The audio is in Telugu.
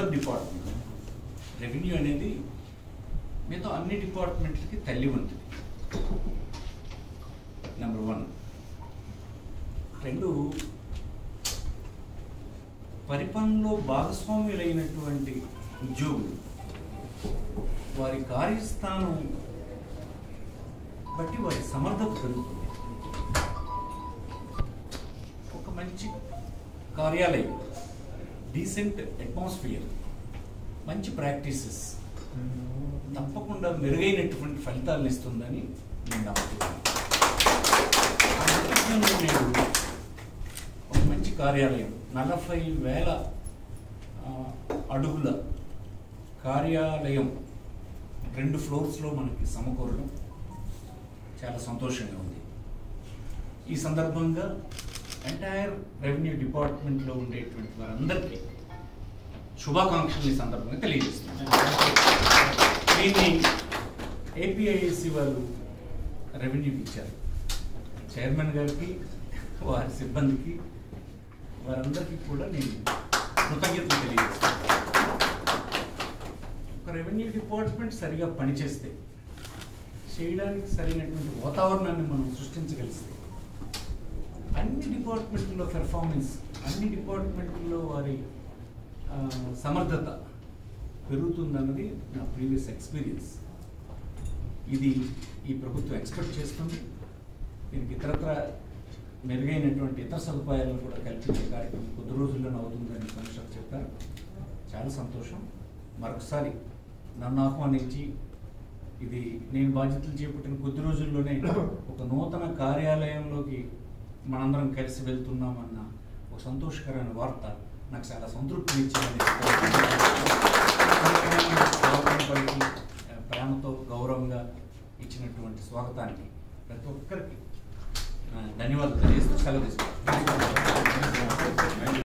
మదర్ డిపార్ట్మెంట్ రెవెన్యూ అనేది మిగతా అన్ని డిపార్ట్మెంట్లకి తల్లి వంటిది నెంబర్ వన్ రెండు పరిపాలనలో భాగస్వామ్యులైనటువంటి ఉద్యోగులు వారి కార్యస్థానం బట్టి వారి సమర్థత పెరుగుతుంది ఒక మంచి కార్యాలయం డీసెంట్ అట్మాస్ఫియర్ మంచి ప్రాక్టీసెస్ తప్పకుండా మెరుగైనటువంటి ఫలితాలను ఇస్తుందని నేను నమ్ముతున్నాను ఆ నేపథ్యంలో నేను ఒక మంచి కార్యాలయం నలభై వేల ఆ, అడుగుల కార్యాలయం రెండు ఫ్లోర్స్లో మనకి సమకూరడం చాలా సంతోషంగా ఉంది ఈ సందర్భంగా ఎంటైర్ రెవెన్యూ డిపార్ట్మెంట్లో ఉండేటువంటి వారందరికీ శుభాకాంక్షలు ఈ సందర్భంగా తెలియజేస్తున్నాను దీన్ని ఏపీఐఎస్సి వాళ్ళు రెవెన్యూకి ఇచ్చారు చైర్మన్ గారికి వారి సిబ్బందికి వారందరికీ కూడా నేను కృతజ్ఞతలు తెలియజేస్తాను ఒక రెవెన్యూ డిపార్ట్మెంట్ సరిగా పనిచేస్తే చేయడానికి సరైనటువంటి వాతావరణాన్ని మనం సృష్టించగలిస్తే అన్ని డిపార్ట్మెంట్లో పెర్ఫార్మెన్స్ అన్ని డిపార్ట్మెంట్లో వారి ఆ, సమర్థత పెరుగుతుందన్నది నా ప్రీవియస్ ఎక్స్పీరియన్స్ ఇది ఈ ప్రభుత్వం ఎక్స్పెక్ట్ చేస్తుంది దీనికి ఇతరత్ర మెరుగైనటువంటి ఇతర సదుపాయాలను కూడా కల్పించే కార్యక్రమం కొద్ది రోజుల్లోనే అవుతుందని కమిషనర్ చెప్పారు చాలా సంతోషం మరొకసారి నన్ను ఆహ్వానించి ఇది నేను బాధ్యతలు చేపట్టిన కొద్ది రోజుల్లోనే ఒక నూతన కార్యాలయంలోకి మనందరం కలిసి వెళ్తున్నామన్న ఒక సంతోషకరమైన వార్త నాకు చాలా సంతృప్తినిచ్చిందని స్వాగతం పలికి, ఆ, ప్రేమతో గౌరవంగా ఇచ్చినటువంటి స్వాగతానికి ప్రతి ఒక్కరికి ఆ, ధన్యవాదాలు తెలియజేస్తూ సెలవు తీసుకుంటాను